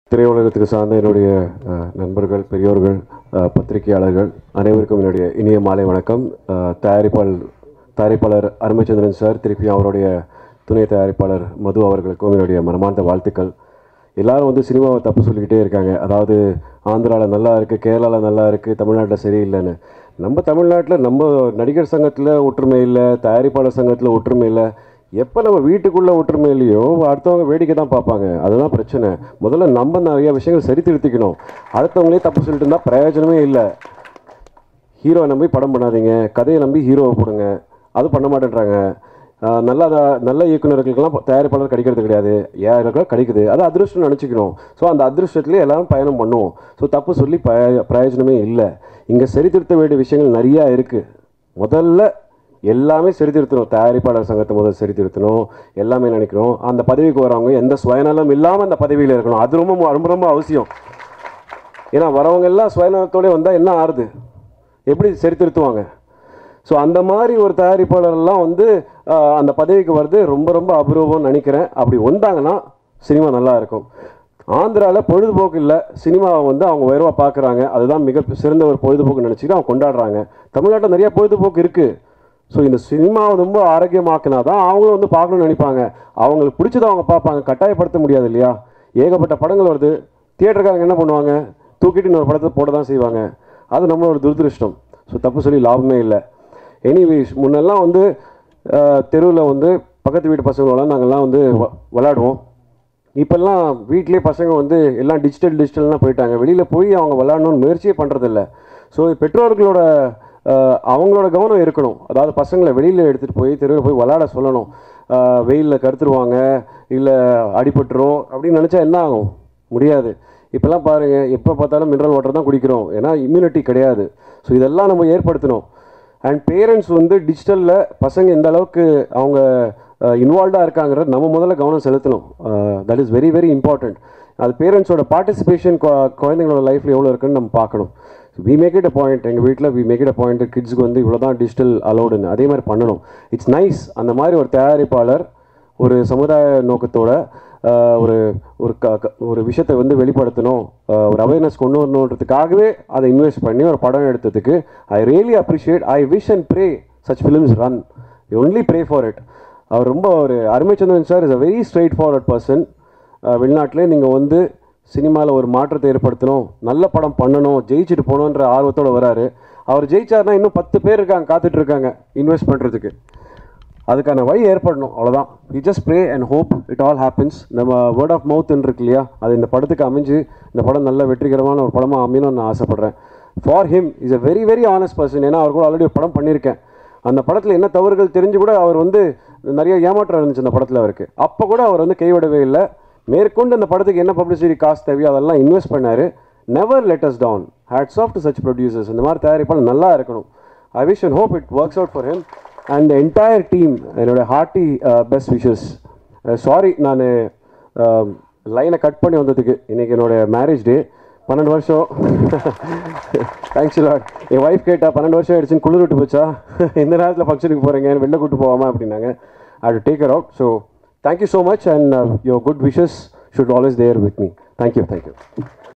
திரையுலகத்துக்கு சார்ந்த என்னுடைய அஹ், நண்பர்கள் பெரியோர்கள் அஹ், பத்திரிகையாளர்கள் அனைவருக்கும் என்னுடைய இனிய மாலை வணக்கம் அஹ், தயாரிப்பாளர் தயாரிப்பாளர் அருமைச்சந்திரன் சார் திருப்பியும் அவருடைய துணை தயாரிப்பாளர் மது அவர்களுக்கும் என்னுடைய மனமார்ந்த வாழ்த்துக்கள் எல்லாரும் வந்து சினிமாவை தப்பு சொல்லிக்கிட்டே இருக்காங்க அதாவது ஆந்திராவில் நல்லா இருக்குது கேரளாவில் நல்லா இருக்குது தமிழ்நாட்டில் சரியில்லைன்னு நம்ம தமிழ்நாட்டில் நம்ம நடிகர் சங்கத்தில் ஒற்றுமை இல்லை தயாரிப்பாளர் சங்கத்தில் ஒற்றுமை இல்லை எப்போ நம்ம வீட்டுக்குள்ளே ஒற்றுமை இல்லையோ அடுத்தவங்க வேடிக்கை தான் பார்ப்பாங்க அதுதான் பிரச்சனை முதல்ல நம்ம நிறைய விஷயங்கள் சரி திருத்திக்கணும் அடுத்தவங்களே தப்பு சொல்லிட்டு இருந்தால் பிரயோஜனமே இல்லை ஹீரோவை நம்பி படம் பண்ணாதீங்க கதையை நம்பி ஹீரோவை போடுங்க அது பண்ண மாட்டேன்றாங்க ஆஹ் நல்ல அத- நல்ல இயக்குநர்களுக்கெல்லாம் தயாரிப்பாளர் கிடைக்கிறது கிடையாது யாருக்கெல்லாம் கிடைக்குது அது அதிர்ஷ்டம் நினச்சிக்கணும் ஸோ அந்த அதிர்ஷ்டத்துலேயே எல்லாரும் பயணம் பண்ணுவோம் ஸோ தப்பு சொல்லி ப பிரயோஜனமே இல்லை இங்கே சரி திருத்த வேண்டிய விஷயங்கள் நிறையா இருக்குது முதல்ல எல்லாமே சரி திருத்தணும் தயாரிப்பாளர் சங்கத்தை முதல்ல சரி திருத்தணும் எல்லாமே நினைக்கணும் அந்த பதவிக்கு வரவங்க எந்த சுயநலம் இல்லாமல் அந்த பதவியில் இருக்கணும் அது ரொம்ப ரொம்ப ரொம்ப அவசியம் ஏன்னா வரவங்க எல்லாம் சுயநலத்தோட வந்தால் என்ன ஆறுது எப்படி சரி திருத்துவாங்க ஸோ அந்த மாதிரி ஒரு தயாரிப்பாளர்லாம் வந்து ஆஹ், அந்த பதவிக்கு வர்றது ரொம்ப ரொம்ப அபூர்வம்னு நினைக்கிறேன் அப்படி வந்தாங்கன்னா சினிமா நல்லா இருக்கும் ஆந்திராவில் பொழுதுபோக்கு இல்லை சினிமாவை வந்து அவங்க உயர்வாக பார்க்குறாங்க அதுதான் மிக சிறந்த ஒரு பொழுதுபோக்கு நினச்சிக்கிட்டு அவங்க கொண்டாடுறாங்க தமிழ்நாட்டில் நிறைய பொழுதுபோக்கு இருக்குது ஸோ இந்த சினிமாவை ரொம்ப ஆரோக்கியமாக்கினா தான் அவங்களும் வந்து பார்க்கணும்னு நினைப்பாங்க அவங்களுக்கு பிடிச்சதை அவங்க பார்ப்பாங்க கட்டாயப்படுத்த முடியாது இல்லையா ஏகப்பட்ட படங்கள் வருது தியேட்டருக்காரங்க என்ன பண்ணுவாங்க தூக்கிட்டு இன்னொரு படத்தை போட தான் செய்வாங்க அது நம்மளோட துரதிருஷ்டம் ஸோ தப்பு சொல்லி லாபமே இல்லை எனிவேஸ் முன்னெல்லாம் வந்து தெருவில் வந்து பக்கத்து வீட்டு பசங்களோட நாங்கள்லாம் வந்து வ- விளையாடுவோம் இப்போல்லாம் வீட்லேயே பசங்க வந்து எல்லாம் டிஜிட்டல் டிஜிட்டல்னா போயிட்டாங்க வெளியில் போய் அவங்க விளையாடணும்னு முயற்சியே பண்ணுறதில்ல ஸோ பெற்றோர்களோட அஹ், அவங்களோட கவனம் இருக்கணும் அதாவது பசங்களை வெளியில் எடுத்துகிட்டு போய் தெருவில் போய் விளையாட சொல்லணும் வெயிலில் கருத்துருவாங்க இல்லை அடிபட்டுரும் அப்படின்னு நினச்சா என்ன ஆகும் முடியாது இப்போல்லாம் பாருங்கள் எப்போ பார்த்தாலும் மினரல் வாட்டர் தான் குடிக்கிறோம் ஏன்னா இம்யூனிட்டி கிடையாது ஸோ இதெல்லாம் நம்ம ஏற்படுத்தணும் அண்ட் பேரண்ட்ஸ் வந்து டிஜிட்டலில் பசங்க எந்த அளவுக்கு அவங்க இன்வால்வ்டாக இருக்காங்கிறத நம்ம முதல்ல கவனம் செலுத்தணும் that is very very important அது பேரண்ட்ஸோட பார்ட்டிசிபேஷன் குழந்தைங்களோட லைஃப்பில் எவ்வளோ இருக்குன்னு நம்ம பார்க்கணும் we make it a point எங்கள் வீட்டில் we make it a point கிட்ஸுக்கு வந்து இவ்வளோ தான் டிஜிட்டல் அலௌடுன்னு அதே மாதிரி பண்ணணும் இட்ஸ் நைஸ் அந்த மாதிரி ஒரு தயாரிப்பாளர் ஒரு சமுதாய நோக்கத்தோட ஆஹ், ஒரு ஒரு க க- ஒரு விஷயத்தை வந்து வெளிப்படுத்தணும் ஆஹ், ஒரு அவேர்னஸ் கொண்டு வரணுன்றதுக்காகவே அதை இன்வெஸ்ட் பண்ணி ஒரு படம் எடுத்ததுக்கு I really appreciate I wish and pray such films run only pray for it அவர் ரொம்ப ஒரு Arumaichandran sir is a very straightforward person வெளிநாட்டிலே நீங்கள் வந்து சினிமாவில் ஒரு மாற்றத்தை ஏற்படுத்தணும் நல்ல படம் பண்ணணும் ஜெயிச்சுட்டு போகணுன்ற ஆர்வத்தோட வராரு அவர் ஜெயிச்சார்னா இன்னும் பத்து பேர் இருக்காங்க காத்துட்டு இருக்காங்க இன்வெஸ்ட் பண்ணுறதுக்கு அதுக்கான வழி ஏற்படணும் அவ்வளோதான் we just pray and hope it all happens நம்ம வேர்ட் ஆஃப் மவுத் இருக்கு இல்லையா அது இந்த படத்துக்கு அமைஞ்சு இந்த படம் நல்ல வெற்றிகரமான ஒரு படமாக அமையணும்னு நான் ஆசைப்பட்றேன் for him is a very very honest person ஏன்னா அவர் கூட ஆல்ரெடி ஒரு படம் பண்ணியிருக்கேன் அந்த படத்தில் என்ன தவறுகள் தெரிஞ்சு கூட அவர் வந்து நிறைய ஏமாற்றம் இருந்துச்சு அந்த படத்தில் அவருக்கு அப்போ கூட அவர் வந்து கைவிடவே இல்லை மேற்கொண்டு அந்த படத்துக்கு என்ன பப்ளிசிட்டி காசு தேவையோ அதெல்லாம் இன்வெஸ்ட் பண்ணார் never lets down hats off to such producers இந்த மாதிரி தயாரிப்பால் நல்லா இருக்கணும் I wish and hope it works out for him and entire team என்னோட ஹார்ட்டி பெஸ்ட் விஷஸ் சாரி நான் லைனை கட் பண்ணி வந்ததுக்கு இன்றைக்கி என்னோட மேரேஜ் டே பன்னெண்டு வருஷம் தேங்க்ஸ் லாட் என் ஒய்ஃப் கேட்டா பன்னெண்டு வருஷம் ஆயிடுச்சுன்னு குளிர் விட்டு போச்சா இந்த நேரத்தில் ஃபங்க்ஷனுக்கு போகிறீங்க வெளில கூட்டு போகாமா அப்படின்னாங்க I to take out so thank you so much and your good wishes should always there with me thank you thank you